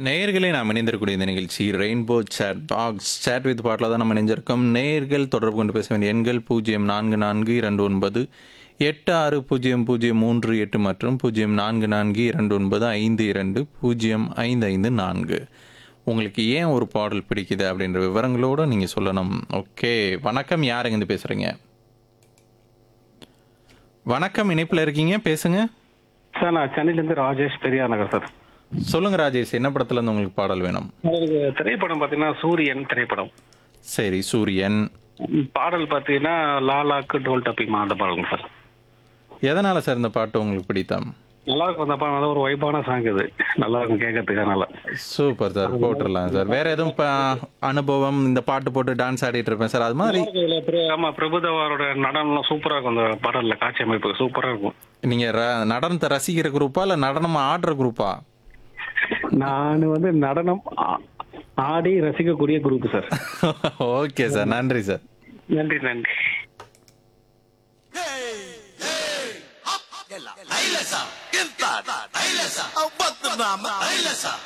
நேயர்களே நாம் இணைந்திருக்கக்கூடிய இந்த நிகழ்ச்சி rainbow chat box chat with பாட்டில் தான் நம்ம இணைஞ்சிருக்கோம் நேயர்கள் தொடர்பு கொண்டு பேச வேண்டிய எண்கள் பூஜ்ஜியம் நான்கு நான்கு இரண்டு ஒன்பது எட்டு ஆறு பூஜ்ஜியம் பூஜ்ஜியம் மூன்று எட்டு மற்றும் பூஜ்ஜியம் நான்கு நான்கு இரண்டு ஒன்பது ஐந்து இரண்டு பூஜ்ஜியம் ஐந்து ஐந்து நான்கு உங்களுக்கு ஏன் ஒரு பாடல் பிடிக்குது அப்படின்ற விவரங்களோடு நீங்கள் சொல்லணும் ஓகே வணக்கம் யாருங்க இருந்து பேசுகிறீங்க வணக்கம் இணைப்பில் இருக்கீங்க பேசுங்க சார் நான் சென்னையிலேருந்து ராஜேஷ் பெரியார் நகர் சார் சொல்லுங்க ராஜேஷ் என்ன படத்துல இருந்து உங்களுக்கு பாடல் வேணும் எனக்கு திரைப்படம் பார்த்தீங்கன்னா சூரியன் திரைப்படம் சரி சூரியன் ம், பாடல் பார்த்தீங்கன்னா லாலாக்கு டோல் டப்பிமா அந்த பாடலுங்க சார் எதனால சார் இந்த பாட்டு உங்களுக்கு பிடித்தம் நல்லா இருக்கும் அந்த பாடம் நல்ல ஒரு வைப்பான சாங் இது நல்லா இருக்கும் கேட்கறதுக்கு நல்லா சூப்பர் சார் போட்டுடலாம் சார் வேற எதுவும் ப- அனுபவம் இந்த பாட்டு போட்டு டான்ஸ் ஆடிட்டு இருப்பேன் சார் அது மாதிரி இதுல பிர- ஆமா பிரபுதவாரோட நடனம் சூப்பரா இருக்கும் அந்த பாடல்ல காட்சி அமைப்பு சூப்பரா இருக்கும் நீங்க ர- நடனத்தை ரசிக்கிற குரூப்பா இல்ல நடனம் ஆடுற குரூப்பா நான் வந்து நடனம் ஆ- ஆடி ரசிக்கக்கூடிய குரூப் சார் ஓகே சார் நன்றி சார் நன்றி நன்றி ಐಲಸ ಗಿಂತ ಐಲಸ ಅವತ್ತು ನಾಮ ಐಲಸ